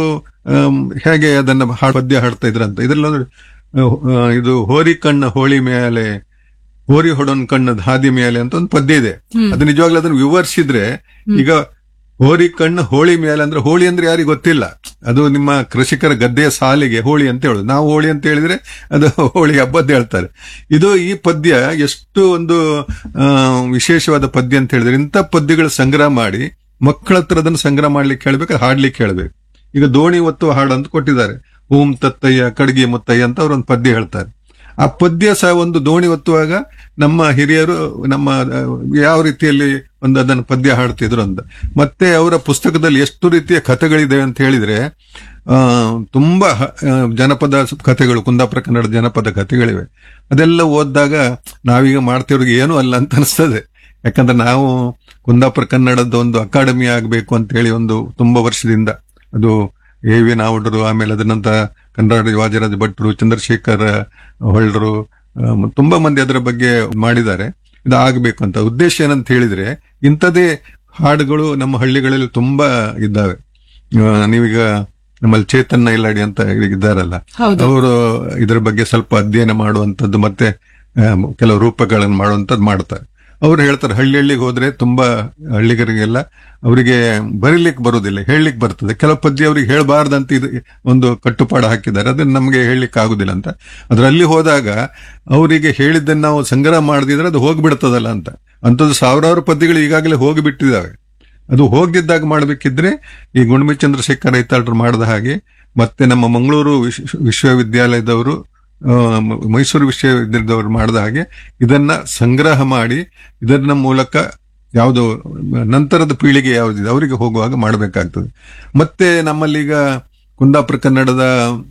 ಹೇಗೆ ಅದನ್ನ ಹಾ- ಪದ್ಯ ಹಾಡ್ತಾ ಇದ್ರಂತ ಇದ್ರಲ್ಲಿ ಒಂದು, ಆ, ಇದು ಹೋರಿ ಕಣ್ಣ ಹೋಳಿ ಮೇಲೆ ಹೋರಿ ಹೊಡೋನ್ ಕಣ್ಣದ ಹಾದಿ ಮೇಲೆ ಅಂತ ಒಂದು ಪದ್ಯ ಇದೆ ಅದು ನಿಜವಾಗ್ಲೂ ಅದನ್ನ ವಿವರಿಸಿದ್ರೆ ಈಗ ಹೋರಿ ಕಣ್ಣು ಹೋಳಿ ಮೇಲೆ ಅಂದ್ರೆ ಹೋಳಿ ಅಂದ್ರೆ ಯಾರಿಗೂ ಗೊತ್ತಿಲ್ಲ ಅದು ನಿಮ್ಮ ಕೃಷಿಕರ ಗದ್ದೆಯ ಸಾಲಿಗೆ ಹೋಳಿ ಅಂತ ಹೇಳುದು ನಾವು ಹೋಳಿ ಅಂತ ಹೇಳಿದ್ರೆ ಅದು ಹೋಳಿ ಹಬ್ಬದ ಹೇಳ್ತಾರೆ ಇದು ಈ ಪದ್ಯ ಎಷ್ಟು ಒಂದು ಆ, ವಿಶೇಷವಾದ ಪದ್ಯ ಅಂತ ಹೇಳಿದ್ರೆ ಇಂಥ ಪದ್ಯಗಳು ಸಂಗ್ರಹ ಮಾಡಿ ಮಕ್ಕಳ ಹತ್ರ ಅದನ್ನು ಸಂಗ್ರಹ ಮಾಡ್ಲಿಕ್ಕೆ ಹೇಳ್ಬೇಕು ಹಾಡ್ಲಿಕ್ಕೆ ಹೇಳ್ಬೇಕು ಈಗ ದೋಣಿ ಒತ್ತು ಹಾಡು ಅಂತ ಕೊಟ್ಟಿದ್ದಾರೆ ಓಂ ತತ್ತಯ್ಯ ಕಡ್ಗಿ ಮುತ್ತಯ್ಯ ಅಂತ ಅವ್ರು ಒಂದು ಪದ್ಯ ಹೇಳ್ತಾರೆ ಆ ಪದ್ಯ ಸಹ ಒಂದು ದೋಣಿ ಒತ್ತುವಾಗ ನಮ್ಮ ಹಿರಿಯರು ನಮ್ಮ ಆ, ಯಾವ ರೀತಿಯಲ್ಲಿ ಒಂದು ಅದನ್ನು ಪದ್ಯ ಹಾಡ್ತಿದ್ರು ಅಂತ ಮತ್ತೆ ಅವರ ಪುಸ್ತಕದಲ್ಲಿ ಎಷ್ಟು ರೀತಿಯ ಕಥೆಗಳಿದೆ ಅಂತ ಹೇಳಿದ್ರೆ ಆ ತುಂಬಾ ಹ- ಆ, ಜನಪದ ಕಥೆಗಳು ಕುಂದಾಪುರ ಕನ್ನಡ ಜನಪದ ಕಥೆಗಳಿವೆ ಅದೆಲ್ಲ ಓದಿದಾಗ ನಾವೀಗ ಮಾಡ್ತಿರೋರಿಗೆ ಏನೂ ಅಲ್ಲ ಅಂತ ಅನಿಸ್ತದೆ ಯಾಕಂದ್ರೆ ನಾವು ಕುಂದಾಪುರ ಕನ್ನಡದ ಒಂದು ಅಕಾಡೆಮಿ ಆಗಬೇಕು ಅಂತ ಹೇಳಿ ಒಂದು ತುಂಬಾ ವರ್ಷದಿಂದ ಅದು ಎ ವಿ ನಾವುಡರು ಆಮೇಲೆ ಅದ ನಂತರ ಕನ್ನಡ ಯುವಜರಾಜ ಭಟ್ರು ಚಂದ್ರಶೇಖರ್ ಹೊಳ್ರು ಆ, ಮ- ತುಂಬಾ ಮಂದಿ ಅದರ ಬಗ್ಗೆ ಮಾಡಿದ್ದಾರೆ ಇದು ಆಗಬೇಕು ಅಂತ ಉದ್ದೇಶ ಏನಂತ ಹೇಳಿದ್ರೆ ಇಂಥದೇ ಹಾಡುಗಳು ನಮ್ಮ ಹಳ್ಳಿಗಳಲ್ಲಿ ತುಂಬಾ ಇದ್ದಾವೆ ಆ, ನೀವೀಗ ನಮ್ಮಲ್ಲಿ ಚೇತನ್ ಇಲ್ಲಾಡಿ ಅಂತ ಇದ್ದಾರಲ್ಲ
ಹೌದು
ಅವರು ಇದರ ಬಗ್ಗೆ ಸ್ವಲ್ಪ ಅಧ್ಯಯನ ಮಾಡುವಂತದ್ದು ಮತ್ತೆ ಆ, ಕೆಲವು ರೂಪಗಳನ್ನು ಮಾಡುವಂತದ್ದು ಮಾಡ್ತಾರೆ ಅವ್ರು ಹೇಳ್ತಾರೆ ಹಳ್ಳಿ ಹಳ್ಳಿಗೆ ಹೋದ್ರೆ ತುಂಬಾ ಹಳ್ಳಿಗರಿಗೆಲ್ಲ ಅವರಿಗೆ ಬರೀಲಿಕ್ಕೆ ಬರುದಿಲ್ಲ ಹೇಳಲಿಕ್ಕೆ ಬರ್ತದೆ ಕೆಲವು ಪದ್ಯ ಅವ್ರಿಗೆ ಹೇಳಬಾರ್ದಂತ ಇದು ಒಂದು ಕಟ್ಟುಪಾಡು ಹಾಕಿದ್ದಾರೆ ಅದನ್ನ ನಮಗೆ ಹೇಳಲಿಕ್ಕೆ ಆಗುದಿಲ್ಲ ಅಂತ ಅದ್ರಲ್ಲಿ ಹೋದಾಗ ಅವರಿಗೆ ಹೇಳಿದ್ದನ್ನ ನಾವು ಸಂಗ್ರಹ ಮಾಡದಿದ್ರೆ ಅದು ಹೋಗ್ಬಿಡ್ತದಲ್ಲ ಅಂತ ಅಂಥದ್ದು ಸಾವಿರಾರು ಪದ್ಯಗಳು ಈಗಾಗಲೇ ಹೋಗಿಬಿಟ್ಟಿದ್ದಾವೆ ಅದು ಹೋಗಿದ್ದಾಗ ಮಾಡಬೇಕಿದ್ರೆ ಈ ಗುಣಮಿ ಚಂದ್ರಶೇಖರ್ ರೈತಾಳ್ರು ಮಾಡಿದ ಹಾಗೆ ಮತ್ತೆ ನಮ್ಮ ಮಂಗಳೂರು ವಿಶ್ವ- ವಿಶ್ವವಿದ್ಯಾಲಯದವರು ಆ, ಮ- ಮೈಸೂರು ವಿಶ್ವವಿದ್ಯಾಲಯದವರು ಮಾಡಿದ ಹಾಗೆ ಇದನ್ನ ಸಂಗ್ರಹ ಮಾಡಿ ಇದನ್ನ ಮೂಲಕ ಯಾವುದು ನಂತರದ ಪೀಳಿಗೆ ಯಾವುದಿದೆ ಅವರಿಗೆ ಹೋಗುವಾಗ ಮಾಡಬೇಕಾಗ್ತದೆ ಮತ್ತೆ ನಮ್ಮಲ್ಲೀಗ ಕುಂದಾಪುರ ಕನ್ನಡದ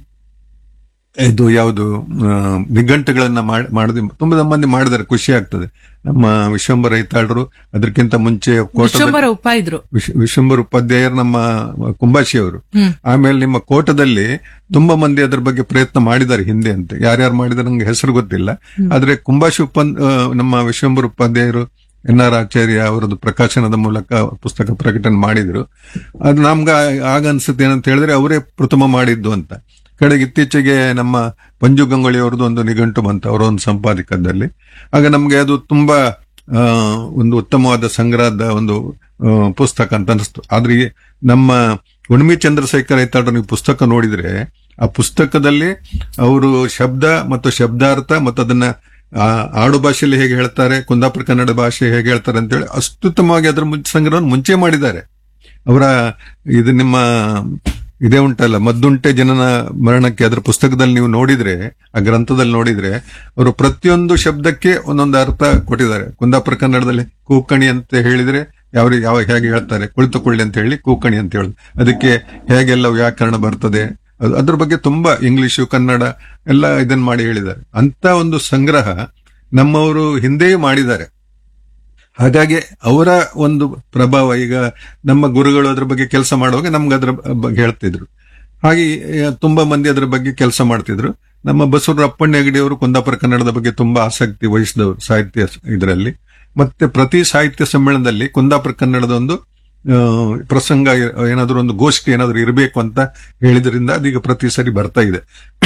ಇದು ಯಾವುದು ಆ, ನಿಘಂಟುಗಳನ್ನ ಮಾಡ್- ಮಾಡದೆ ತುಂಬಾ ಮಂದಿ ಮಾಡಿದ್ದಾರೆ ಖುಷಿ ಆಗ್ತದೆ ನಮ್ಮ ವಿಶ್ವಂಬರ ರೈತಾಳರು ಅದಕ್ಕಿಂತ ಮುಂಚೆ ಕೋಟದ
ವಿಶ್ವಂಬರ ಉಪ ಇದ್ರು
ವಿಶ್- ವಿಶ್ವಂಬರ ಉಪಾಧ್ಯಾಯರು ನಮ್ಮ ಕುಂಬಾಶಿ ಅವರು
ಹ್ಮ್.
ಆಮೇಲೆ ನಿಮ್ಮ ಕೋಟದಲ್ಲಿ ತುಂಬಾ ಮಂದಿ ಅದ್ರ ಬಗ್ಗೆ ಪ್ರಯತ್ನ ಮಾಡಿದ್ದಾರೆ ಹಿಂದೆ ಅಂತ ಯಾರ್ಯಾರು ಮಾಡಿದಾರೆ ನಂಗೆ ಹೆಸರು ಗೊತ್ತಿಲ್ಲ ಆದ್ರೆ ಕುಂಬಾಶಿ ಉಪ ನಮ್ಮ ವಿಶ್ವಂಬರ ಉಪಾಧ್ಯಾಯರು ಎನ್ ಆರ್ ಆಚಾರ್ಯ ಅವರದ್ದು ಪ್ರಕಾಶನದ ಮೂಲಕ ಪುಸ್ತಕ ಪ್ರಕಟಣೆ ಮಾಡಿದ್ರು ಅದು ನಮ್ಗೆ ಆಗ ಅನ್ಸುತ್ತೆ ಏನಂತ ಹೇಳಿದ್ರೆ ಅವರೇ ಪ್ರಥಮ ಮಾಡಿದ್ದು ಅಂತ ಕಡೆಗೆ ಇತ್ತೀಚೆಗೆ ನಮ್ಮ ಪಂಜು ಗಂಗೊಳ್ಳಿ ಅವರದ್ದು ಒಂದು ನಿಘಂಟು ಬಂತು ಅವರ ಒಂದು ಸಂಪಾದಕದಲ್ಲಿ ಆಗ ನಮ್ಗೆ ಅದು ತುಂಬಾ ಆ, ಒಂದು ಉತ್ತಮವಾದ ಸಂಗ್ರಹದ ಒಂದು ಆ, ಪುಸ್ತಕ ಅಂತ ಅನಿಸ್ತು ಆದ್ರೆ ಈ ನಮ್ಮ ಉಣ್ಮಿ ಚಂದ್ರಶೇಖರ್ ಐತಾಳ್ರ ನೀವು ಪುಸ್ತಕ ನೋಡಿದ್ರೆ ಆ ಪುಸ್ತಕದಲ್ಲಿ ಅವರು ಶಬ್ದ ಮತ್ತು ಶಬ್ದಾರ್ಥ ಮತ್ತು ಅದನ್ನ ಆ, ಆಡು ಭಾಷೆಯಲ್ಲಿ ಹೇಗೆ ಹೇಳ್ತಾರೆ ಕುಂದಾಪುರ ಕನ್ನಡ ಭಾಷೆ ಹೇಗೆ ಹೇಳ್ತಾರೆ ಅಂತೇಳಿ ಅತ್ಯುತ್ತಮವಾಗಿ ಅದರ ಮುಂಚೆ ಸಂಗ್ರಹವನ್ನು ಮುಂಚೆ ಮಾಡಿದ್ದಾರೆ ಅವರ ಇದು ನಿಮ್ಮ ಇದೇ ಉಂಟಲ್ಲ ಮದ್ದುಂಟೆ ಜನನ ಮರಣಕ್ಕೆ ಅದರ ಪುಸ್ತಕದಲ್ಲಿ ನೀವು ನೋಡಿದ್ರೆ ಆ ಗ್ರಂಥದಲ್ಲಿ ನೋಡಿದ್ರೆ ಅವರು ಪ್ರತಿಯೊಂದು ಶಬ್ದಕ್ಕೆ ಒಂದೊಂದು ಅರ್ಥ ಕೊಟ್ಟಿದ್ದಾರೆ ಕುಂದಾಪುರ ಕನ್ನಡದಲ್ಲಿ ಕೂಕಣಿ ಅಂತ ಹೇಳಿದ್ರೆ ಯಾವ ರೀ- ಯಾವ ಹೇಗೆ ಹೇಳ್ತಾರೆ ಕುಳಿತುಕೊಳ್ಳಿ ಅಂತ ಹೇಳಿ ಕೂಕಣಿ ಅಂತ ಹೇಳಿ ಅದಕ್ಕೆ ಹೇಗೆಲ್ಲ ವ್ಯಾಕರಣ ಬರ್ತದೆ ಅದು- ಅದ್ರ ಬಗ್ಗೆ ತುಂಬಾ ಇಂಗ್ಲಿಷು ಕನ್ನಡ ಎಲ್ಲ ಇದನ್ನ ಮಾಡಿ ಹೇಳಿದ್ದಾರೆ ಅಂತ ಒಂದು ಸಂಗ್ರಹ ನಮ್ಮವರು ಹಿಂದೆಯೇ ಮಾಡಿದ್ದಾರೆ ಹಾಗಾಗಿ ಅವರ ಒಂದು ಪ್ರಭಾವ ಈಗ ನಮ್ಮ ಗುರುಗಳು ಅದ್ರ ಬಗ್ಗೆ ಕೆಲಸ ಮಾಡುವಾಗ ನಮ್ಗೆ ಅದ್ರ ಬಗ್ಗೆ ಹೇಳ್ತಿದ್ರು ಹಾಗೆ ಆ, ತುಂಬಾ ಮಂದಿ ಅದ್ರ ಬಗ್ಗೆ ಕೆಲಸ ಮಾಡ್ತಿದ್ರು ನಮ್ಮ ಬಸವರ ಅಪ್ಪಣ್ಣ ಹೆಗಡೆ ಅವರು ಕುಂದಾಪುರ ಕನ್ನಡದ ಬಗ್ಗೆ ತುಂಬಾ ಆಸಕ್ತಿ ವಹಿಸಿದವರು ಸಾಹಿತ್ಯ ಇದರಲ್ಲಿ ಮತ್ತೆ ಪ್ರತಿ ಸಾಹಿತ್ಯ ಸಮ್ಮೇಳನದಲ್ಲಿ ಕುಂದಾಪುರ ಕನ್ನಡದ ಒಂದು ಆ, ಪ್ರಸಂಗ ಏನಾದರೂ ಒಂದು ಗೋಷ್ಠಿ ಏನಾದರೂ ಇರಬೇಕು ಅಂತ ಹೇಳಿದ್ರಿಂದ ಅದೀಗ ಪ್ರತಿ ಸರಿ ಬರ್ತಾ ಇದೆ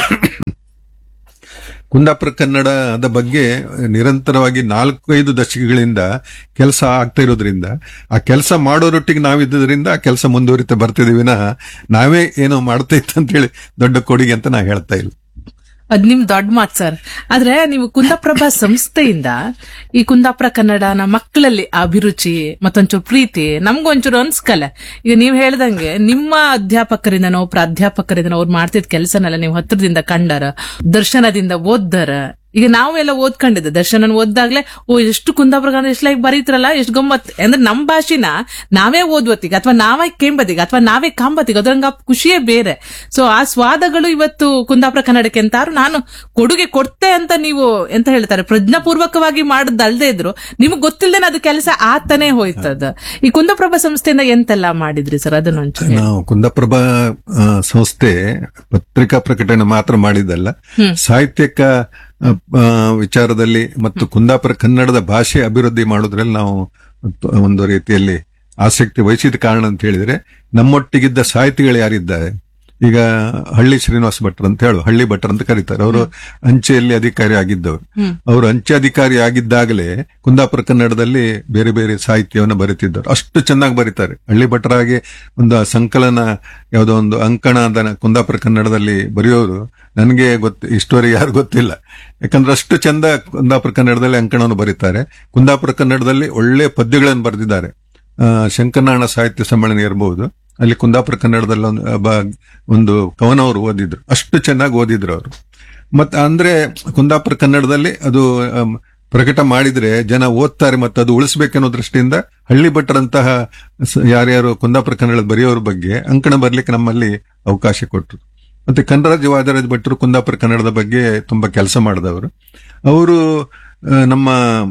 ಕುಂದಾಪುರ ಕನ್ನಡದ ಬಗ್ಗೆ ನಿರಂತರವಾಗಿ ನಾಲ್ಕೈದು ದಶಕಗಳಿಂದ ಕೆಲಸ ಆಗ್ತಾ ಇರೋದ್ರಿಂದ ಆ ಕೆಲಸ ಮಾಡೋರೊಟ್ಟಿಗೆ ನಾವಿದ್ದರಿಂದ ಆ ಕೆಲಸ ಮುಂದುವರಿತಾ ಬರ್ತಿದೀವಿ ವಿನಃ ನಾವೇ ಏನೋ ಮಾಡ್ತಾ ಇತ್ತು ಅಂತ ಹೇಳಿ ದೊಡ್ಡ ಕೊಡುಗೆ ಅಂತ ನಾ ಹೇಳ್ತಾ ಇಲ್ಲ
ಅದ್ ನಿಮ್ ದೊಡ್ಡ ಮಾತ್ ಸರ್ ಆದ್ರೆ ನೀವು ಕುಂದಾಪ್ರಭಾ ಸಂಸ್ಥೆಯಿಂದ ಈ ಕುಂದಾಪುರ ಕನ್ನಡನ ಮಕ್ಕಳಲ್ಲಿ ಆ ಅಭಿರುಚಿ ಮತ್ತೊಂಚೂರು ಪ್ರೀತಿ ನಮ್ಗೊಂಚೂರು ಅನ್ಸ್ಕಲ್ಲ ಈಗ ನೀವ್ ಹೇಳ್ದಂಗೆ ನಿಮ್ಮ ಅಧ್ಯಾಪಕರಿಂದನೋ ಪ್ರಾಧ್ಯಾಪಕರಿಂದನೋ ಅವ್ರು ಮಾಡ್ತಿದ್ ಕೆಲಸನೆಲ್ಲ ನೀವು ಹತ್ರದಿಂದ ಕಂಡಾರ ದರ್ಶನದಿಂದ ಓದ್ದಾರ ಈಗ ನಾವೆಲ್ಲ ಓದ್ಕೊಂಡಿದ್ದೆ ದರ್ಶನನ್ ಓದ್ದಾಗ್ಲೇ ಓ ಎಷ್ಟು ಕುಂದಾಪುರ ಕನ್ನಡ ಎಷ್ಟು ಲೈಕ್ ಬರೀತ್ರಲ್ಲ ಎಷ್ಟು ಗಮ್ಮತ್ ಅಂದ್ರೆ ನಮ್ ಭಾಷೆನ ನಾವೇ ಓದ್ವತ್ತಿಗೆ ಅಥವಾ ನಾವೇ ಕೇಂಬತಿಗೆ ಅಥವಾ ನಾವೇ ಕಾಂಬತಿಗೆ ಅದ್ರಂಗ ಖುಷಿಯೇ ಬೇರೆ ಸೊ ಆ ಸ್ವಾದಗಳು ಇವತ್ತು ಕುಂದಾಪುರ ಕನ್ನಡಕ್ಕೆ ಅಂತಾರು ನಾನು ಕೊಡುಗೆ ಕೊಡ್ತೆ ಅಂತ ನೀವು ಎಂತ ಹೇಳ್ತಾರೆ ಪ್ರಜ್ಞಾಪೂರ್ವಕವಾಗಿ ಮಾಡದಲ್ದೇ ಇದ್ರು ನಿಮಗ್ ಗೊತ್ತಿಲ್ಲದೇನೆ ಅದು ಕೆಲಸ ಆತನೇ ಹೋಯ್ತದ ಈ ಕುಂದಪ್ರಭಾ ಸಂಸ್ಥೆಯಿಂದ ಎಂತೆಲ್ಲ ಮಾಡಿದ್ರಿ ಸರ್ ಅದನ್ನೊಂಚು
ನಾವು ಕುಂದಪ್ರಭಾ ಆ, ಸಂಸ್ಥೆ ಪತ್ರಿಕಾ ಪ್ರಕಟಣೆ ಮಾತ್ರ ಮಾಡಿದ್ದಲ್ಲ ಸಾಹಿತ್ಯಕ ಆ, ಆ, ವಿಚಾರದಲ್ಲಿ ಮತ್ತು ಕುಂದಾಪುರ ಕನ್ನಡದ ಭಾಷೆ ಅಭಿವೃದ್ಧಿ ಮಾಡೋದ್ರಲ್ಲಿ ನಾವು ಒಂದು ರೀತಿಯಲ್ಲಿ ಆಸಕ್ತಿ ವಹಿಸಿದ ಕಾರಣ ಅಂತ ಹೇಳಿದ್ರೆ ನಮ್ಮೊಟ್ಟಿಗಿದ್ದ ಸಾಹಿತಿಗಳು ಯಾರಿದ್ದಾರೆ ಈಗ ಹಳ್ಳಿ ಶ್ರೀನಿವಾಸ ಭಟ್ರು ಅಂತ ಹೇಳು ಹಳ್ಳಿ ಭಟ್ರು ಅಂತ ಕರೀತಾರೆ ಅವರು ಅಂಚೆಯಲ್ಲಿ ಅಧಿಕಾರಿ ಆಗಿದ್ದವರು ಅವರು ಅಂಚೆ ಅಧಿಕಾರಿ ಆಗಿದ್ದಾಗಲೇ ಕುಂದಾಪುರ ಕನ್ನಡದಲ್ಲಿ ಬೇರೆ ಬೇರೆ ಸಾಹಿತ್ಯವನ್ನು ಬರೀತಿದ್ದರು ಅಷ್ಟು ಚೆನ್ನಾಗಿ ಬರೀತಾರೆ ಹಳ್ಳಿ ಭಟ್ರಾಗಿ ಒಂದು ಸಂಕಲನ ಯಾವುದೋ ಒಂದು ಅಂಕಣ ಅಂತ ಕುಂದಾಪುರ ಕನ್ನಡದಲ್ಲಿ ಬರೆಯೋರು ನನಗೆ ಗೊತ್ತ ಇಷ್ಟವರೆಗೆ ಯಾರು ಗೊತ್ತಿಲ್ಲ ಯಾಕಂದ್ರೆ ಅಷ್ಟು ಚಂದ ಕುಂದಾಪುರ ಕನ್ನಡದಲ್ಲಿ ಅಂಕಣವನ್ನು ಬರೀತಾರೆ ಕುಂದಾಪುರ ಕನ್ನಡದಲ್ಲಿ ಒಳ್ಳೆ ಪದ್ಯಗಳನ್ನು ಬರೆದಿದ್ದಾರೆ ಆ, ಶಂಕರನಾರಾಯಣ ಸಾಹಿತ್ಯ ಸಮ್ಮೇಳನ ಇರಬಹುದು ಅಲ್ಲಿ ಕುಂದಾಪುರ ಕನ್ನಡದಲ್ಲಿ ಒಂದು ಬ- ಒಂದು ಕವನ ಅವರು ಓದಿದ್ರು ಅಷ್ಟು ಚೆನ್ನಾಗಿ ಓದಿದ್ರು ಅವರು ಮತ್ತೆ ಅಂದ್ರೆ ಕುಂದಾಪುರ ಕನ್ನಡದಲ್ಲಿ ಅದು ಆಮ್, ಪ್ರಕಟ ಮಾಡಿದ್ರೆ ಜನ ಓದ್ತಾರೆ ಮತ್ತು ಅದು ಉಳಿಸ್ಬೇಕನ್ನೋ ದೃಷ್ಟಿಯಿಂದ ಹಳ್ಳಿ ಭಟ್ರಂತಹ ಸ- ಯಾರ್ಯಾರು ಕುಂದಾಪುರ ಕನ್ನಡದ ಬರೆಯೋರ ಬಗ್ಗೆ ಅಂಕಣ ಬರ್ಲಿಕ್ಕೆ ನಮ್ಮಲ್ಲಿ ಅವಕಾಶ ಕೊಟ್ಟರು ಮತ್ತೆ ಕನ್ನಡರಾಜ್ ವಾದರಾಜ್ ಭಟ್ರು ಕುಂದಾಪುರ ಕನ್ನಡದ ಬಗ್ಗೆ ತುಂಬಾ ಕೆಲಸ ಮಾಡಿದವರು ಅವರು ಆ, ನಮ್ಮ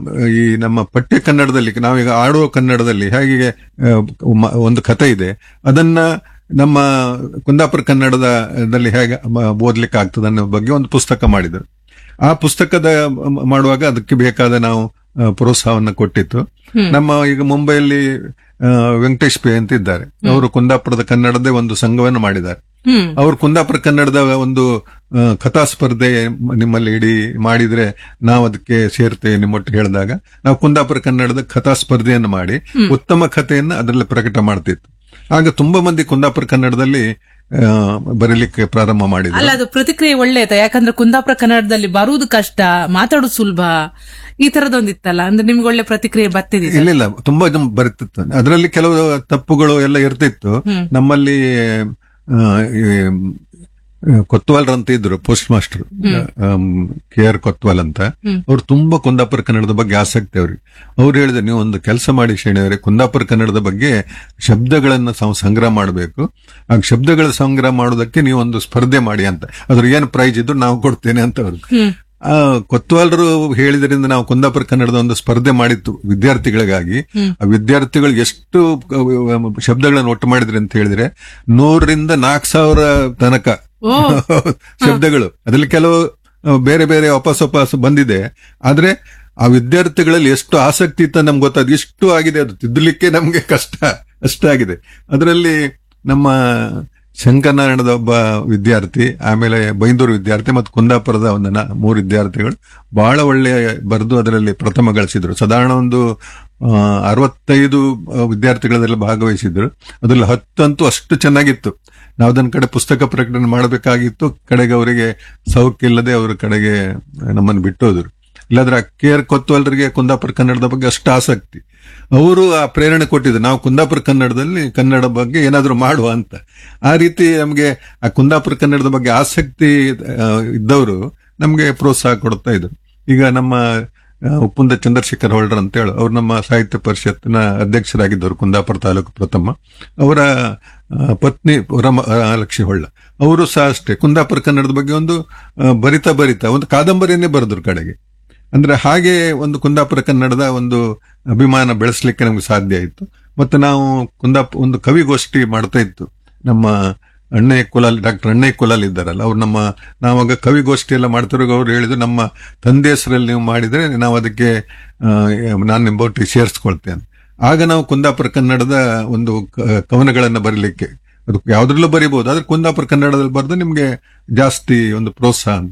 ಈ ನಮ್ಮ ಪಠ್ಯ ಕನ್ನಡದಲ್ಲಿ ನಾವೀಗ ಆಡುವ ಕನ್ನಡದಲ್ಲಿ ಹೇಗೆ ಆ, ಮ- ಒಂದು ಕಥೆ ಇದೆ ಅದನ್ನ ನಮ್ಮ ಕುಂದಾಪುರ ಕನ್ನಡದಲ್ಲಿ ಹೇಗೆ ಮ- ಓದ್ಲಿಕ್ಕೆ ಆಗ್ತದೆ ಅನ್ನೋ ಬಗ್ಗೆ ಒಂದು ಪುಸ್ತಕ ಮಾಡಿದರು ಆ ಪುಸ್ತಕದ ಮ- ಮಾಡುವಾಗ ಅದಕ್ಕೆ ಬೇಕಾದ ನಾವು ಆ, ಪ್ರೋತ್ಸಾಹವನ್ನ ಕೊಟ್ಟಿತ್ತು ನಮ್ಮ ಈಗ ಮುಂಬೈಯಲ್ಲಿ ಆ, ವೆಂಕಟೇಶ್ ಪೇ ಅಂತ ಇದ್ದಾರೆ ಅವರು ಕುಂದಾಪುರದ ಕನ್ನಡದೇ ಒಂದು ಸಂಘವನ್ನು ಮಾಡಿದ್ದಾರೆ
ಹ್ಮ್
ಅವರು ಕುಂದಾಪುರ ಕನ್ನಡದ ಒಂದು ಆ, ಕಥಾ ಸ್ಪರ್ಧೆ ನಿಮ್ಮಲ್ಲಿ ಇಡೀ ಮಾಡಿದ್ರೆ ನಾವು ಅದಕ್ಕೆ ಸೇರ್ತೇವೆ ನಿಮ್ಮೊಟ್ಟಿಗೆ ಹೇಳಿದಾಗ ನಾವು ಕುಂದಾಪುರ ಕನ್ನಡದ ಕಥಾ ಸ್ಪರ್ಧೆಯನ್ನು ಮಾಡಿ ಉತ್ತಮ ಕಥೆಯನ್ನು ಅದರಲ್ಲಿ ಪ್ರಕಟ ಮಾಡ್ತಿತ್ತು ಆಗ ತುಂಬಾ ಮಂದಿ ಕುಂದಾಪುರ ಕನ್ನಡದಲ್ಲಿ ಆ, ಬರೀಲಿಕ್ಕೆ ಪ್ರಾರಂಭ ಮಾಡಿದ್ರು
ಅಲ್ಲ ಅದು ಪ್ರತಿಕ್ರಿಯೆ ಒಳ್ಳೆಯದ ಯಾಕಂದ್ರೆ ಕುಂದಾಪುರ ಕನ್ನಡದಲ್ಲಿ ಬರುವುದು ಕಷ್ಟ ಮಾತಾಡೋದು ಸುಲಭ ಈ ತರದೊಂದಿತ್ತಲ್ಲ ಅಂದ್ರೆ ನಿಮ್ಗೆ ಒಳ್ಳೆ ಪ್ರತಿಕ್ರಿಯೆ ಬರ್ತಿದೆ
ಇಲ್ಲ ಇಲ್ಲ ತುಂಬಾ ಜನ ಬರುತ್ತಿತ್ತು ಅದರಲ್ಲಿ ಕೆಲವು ತಪ್ಪುಗಳು ಎಲ್ಲ ಇರ್ತಿತ್ತು ನಮ್ಮಲ್ಲಿ ಆ, ಈ, ಆ, ಕೊತ್ವಾಲ್ ಅಂತ ಇದ್ರು post master K R Kotwal ಅಂತ ಅವ್ರು ತುಂಬಾ ಕುಂದಾಪುರ ಕನ್ನಡದ ಬಗ್ಗೆ ಆಸಕ್ತಿ ಅವ್ರಿಗೆ ಅವ್ರು ಹೇಳಿದ್ರೆ ನೀವು ಒಂದು ಕೆಲಸ ಮಾಡಿ ಶೇಣಿಯವರೇ ಕುಂದಾಪುರ ಕನ್ನಡದ ಬಗ್ಗೆ ಶಬ್ದಗಳನ್ನ ನಾವು ಸಂಗ್ರಹ ಮಾಡಬೇಕು ಆ ಶಬ್ದಗಳ ಸಂಗ್ರಹ ಮಾಡೋದಕ್ಕೆ ನೀವು ಒಂದು ಸ್ಪರ್ಧೆ ಮಾಡಿ ಅಂತ ಅದ್ರ ಏನು ಪ್ರೈಜ್ ಇದ್ರು ನಾವು ಕೊಡ್ತೇನೆ ಅಂತ ಅವ್ರು ಆ ಕೊತ್ವಾಲರು ಹೇಳಿದ್ರಿಂದ ನಾವು ಕುಂದಾಪುರ ಕನ್ನಡದ ಒಂದು ಸ್ಪರ್ಧೆ ಮಾಡಿತ್ತು ವಿದ್ಯಾರ್ಥಿಗಳಿಗಾಗಿ ಆ ವಿದ್ಯಾರ್ಥಿಗಳು ಎಷ್ಟು ಅಹ್, ಶಬ್ದಗಳನ್ನು ಒಟ್ಟು ಮಾಡಿದ್ರಿ ಅಂತ ಹೇಳಿದ್ರೆ ನೂರರಿಂದ ನಾಲ್ಕು ಸಾವಿರ ತನಕ ಶಬ್ದಗಳು ಅದ್ರಲ್ಲಿ ಕೆಲವು ಅಹ್, ಬೇರೆ ಬೇರೆ ವಾಪಸ್ ವಾಪಸ್ ಬಂದಿದೆ ಆದ್ರೆ ಆ ವಿದ್ಯಾರ್ಥಿಗಳಲ್ಲಿ ಎಷ್ಟು ಆಸಕ್ತಿ ಇತ್ತ ನಮ್ಗೆ ಗೊತ್ತಾದ ಇಷ್ಟು ಆಗಿದೆ ಅದು ತಿದ್ದಲಿಕ್ಕೆ ನಮ್ಗೆ ಕಷ್ಟ ಅಷ್ಟಾಗಿದೆ ಅದರಲ್ಲಿ ನಮ್ಮ ಶಂಕರನಾರಾಯಣದ ಒಬ್ಬ ವಿದ್ಯಾರ್ಥಿ ಆಮೇಲೆ ಬೈಂದೂರು ವಿದ್ಯಾರ್ಥಿ ಮತ್ತು ಕುಂದಾಪುರದ ಒಂದು ನ- ಮೂರು ವಿದ್ಯಾರ್ಥಿಗಳು ಬಹಳ ಒಳ್ಳೆಯ ಬರೆದು ಅದರಲ್ಲಿ ಪ್ರಥಮ ಗಳಿಸಿದ್ರು ಸಾಧಾರಣ ಒಂದು ಆ, ಅರವತ್ತೈದು ಆ, ವಿದ್ಯಾರ್ಥಿಗಳಲ್ಲಿ ಭಾಗವಹಿಸಿದ್ರು ಅದ್ರಲ್ಲಿ ಹತ್ತಂತೂ ಅಷ್ಟು ಚೆನ್ನಾಗಿತ್ತು ನಾವು ಅದನ್ನ ಕಡೆ ಪುಸ್ತಕ ಪ್ರಕಟಣೆ ಮಾಡಬೇಕಾಗಿತ್ತು ಕಡೆಗೆ ಅವರಿಗೆ ಸೌಖ್ಯ ಇಲ್ಲದೆ ಅವರ ಕಡೆಗೆ ನಮ್ಮನ್ನು ಬಿಟ್ಟೋದ್ರು ಇಲ್ಲಾದ್ರೆ ಕೆ ಆರ್ ಕೊತ್ವಾಲ್ರಿಗೆ ಕುಂದಾಪುರ ಕನ್ನಡದ ಬಗ್ಗೆ ಅಷ್ಟು ಆಸಕ್ತಿ ಅವರು ಆ ಪ್ರೇರಣೆ ಕೊಟ್ಟಿದ್ರು ನಾವು ಕುಂದಾಪುರ ಕನ್ನಡದಲ್ಲಿ ಕನ್ನಡ ಬಗ್ಗೆ ಏನಾದರೂ ಮಾಡುವ ಅಂತ ಆ ರೀತಿ ನಮಗೆ ಆ ಕುಂದಾಪುರ ಕನ್ನಡದ ಬಗ್ಗೆ ಆಸಕ್ತಿ ಆ, ಇದ್ದವರು ನಮಗೆ ಪ್ರೋತ್ಸಾಹ ಕೊಡ್ತಾ ಇದ್ರು ಈಗ ನಮ್ಮ ಆ, ಉಪ್ಪುಂದ ಚಂದ್ರಶೇಖರ್ ಹೋಲ್ಡರ್ ಅಂತ ಹೇಳಿ ಅವ್ರು ನಮ್ಮ ಸಾಹಿತ್ಯ ಪರಿಷತ್ನ ಅಧ್ಯಕ್ಷರಾಗಿದ್ದವರು ಕುಂದಾಪುರ ತಾಲೂಕು ಪ್ರಥಮ ಅವರ ಆ, ಪತ್ನಿ ರಮ ಲಕ್ಷ್ಮಿ ಹೊಳ್ಳ ಅವರು ಸಹ ಅಷ್ಟೇ ಕುಂದಾಪುರ ಕನ್ನಡದ ಬಗ್ಗೆ ಒಂದು ಆ, ಬರಿತಾ ಬರಿತಾ ಒಂದು ಕಾದಂಬರಿಯನ್ನೇ ಬರೆದ್ರು ಕಡೆಗೆ ಅಂದ್ರೆ ಹಾಗೆ ಒಂದು ಕುಂದಾಪುರ ಕನ್ನಡದ ಒಂದು ಅಭಿಮಾನ ಬೆಳೆಸಲಿಕ್ಕೆ ನಮ್ಗೆ ಸಾಧ್ಯ ಆಯಿತು ಮತ್ತೆ ನಾವು ಕುಂದಾಪುರ ಒಂದು ಕವಿಗೋಷ್ಠಿ ಮಾಡ್ತಾ ಇತ್ತು ನಮ್ಮ ಅಣ್ಣಯ್ಯ ಕುಲಾಲ್ ಡಾಕ್ಟರ್ ಅಣ್ಣಯ್ಯ ಕುಲಾಲ್ ಇದ್ದಾರಲ್ಲ ಅವ್ರು ನಮ್ಮ ನಾವಾಗ ಕವಿಗೋಷ್ಠಿ ಎಲ್ಲ ಮಾಡ್ತಿರುವಾಗ ಅವ್ರು ಹೇಳಿದ್ರು ನಮ್ಮ ತಂದೆ ಹೆಸರಲ್ಲಿ ನೀವು ಮಾಡಿದ್ರೆ ನಾವು ಅದಕ್ಕೆ ಆ, ನಾನು ನಿಮ್ಮೊಟ್ಟಿಗೆ ಸೇರಿಸ್ಕೊಳ್ತೇನೆ ಆಗ ನಾವು ಕುಂದಾಪುರ ಕನ್ನಡದ ಒಂದು ಕ- ಕವನಗಳನ್ನ ಬರೀಲಿಕ್ಕೆ ಅದು ಯಾವ್ದ್ರಲ್ಲೂ ಬರೀಬಹುದು ಆದ್ರೆ ಕುಂದಾಪುರ ಕನ್ನಡದಲ್ಲಿ ಬರೆದು ನಿಮ್ಗೆ ಜಾಸ್ತಿ ಒಂದು ಪ್ರೋತ್ಸಾಹ ಅಂತ